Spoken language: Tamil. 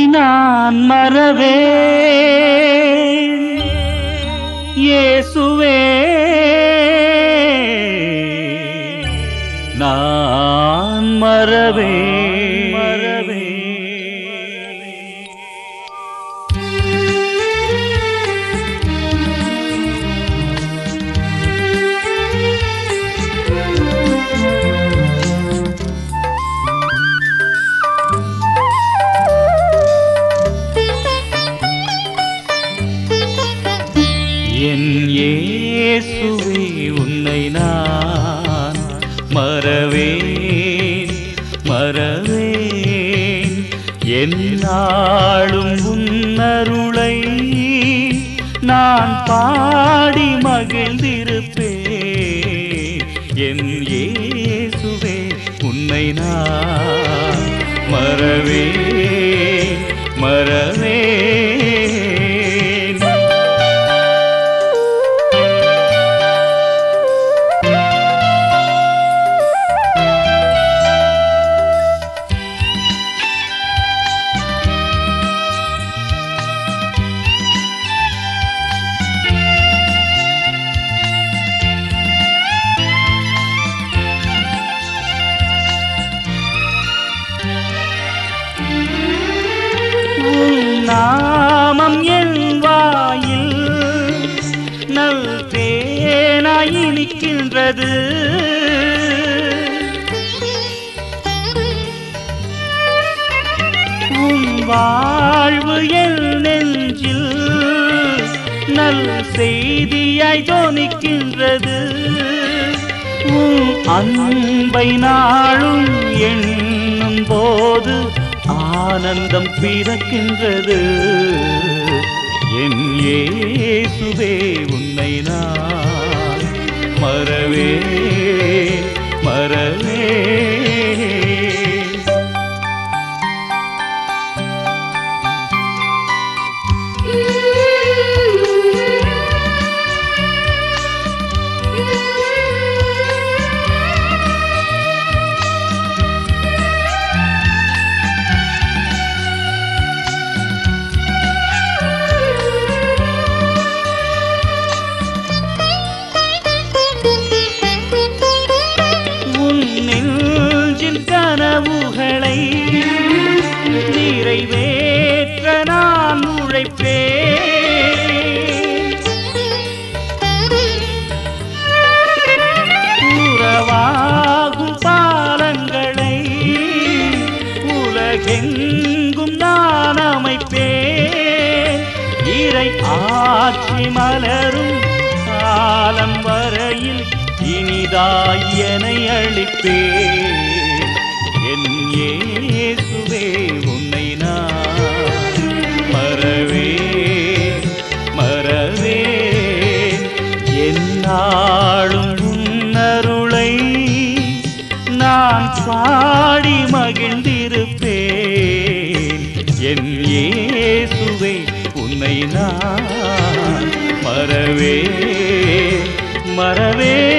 நான் மறவே இயேசுவே நான் மறவே மறவே என் இயேசுவே உன்னை நான் மறவேன் மறவேன் என்னாலும் உன்னருளை நான் பாடி மகிழ்ந்திருப்பேன் என் இயேசுவே உன்னை நான் மறவேன் மறவேன் உன் நாமம் என் வாயில் நல் தேனாய் இனிக்கின்றது உன் வாழ்வு என் நெஞ்சில் நல் செய்தியாய் தோணிக்கின்றது உன் அன்பை நாளும் எண்ணும் போது ஆனந்தம் பிறக்கின்றது என் இயேசுவே உன்னை நான் மறவே மறவே உன் நெஞ்சின் கனவுகளை நிறைவேற்ற நான் உழைப்பேன் உறவாகும் பாலங்களை உலகெங்கும் நான் அமைப்பேன் இறை ஆட்சி மலரும் காலம் வரையில் இனிதாய் என்னை அளிப்பேன் என் இயேசுவே உன்னை நான் மறவே மறவே என்னாலும் உன்னருளை நான் பாடி மகிழ்ந்திருப்பேன் என் இயேசுவே உன்னை நான் மறவே மறவே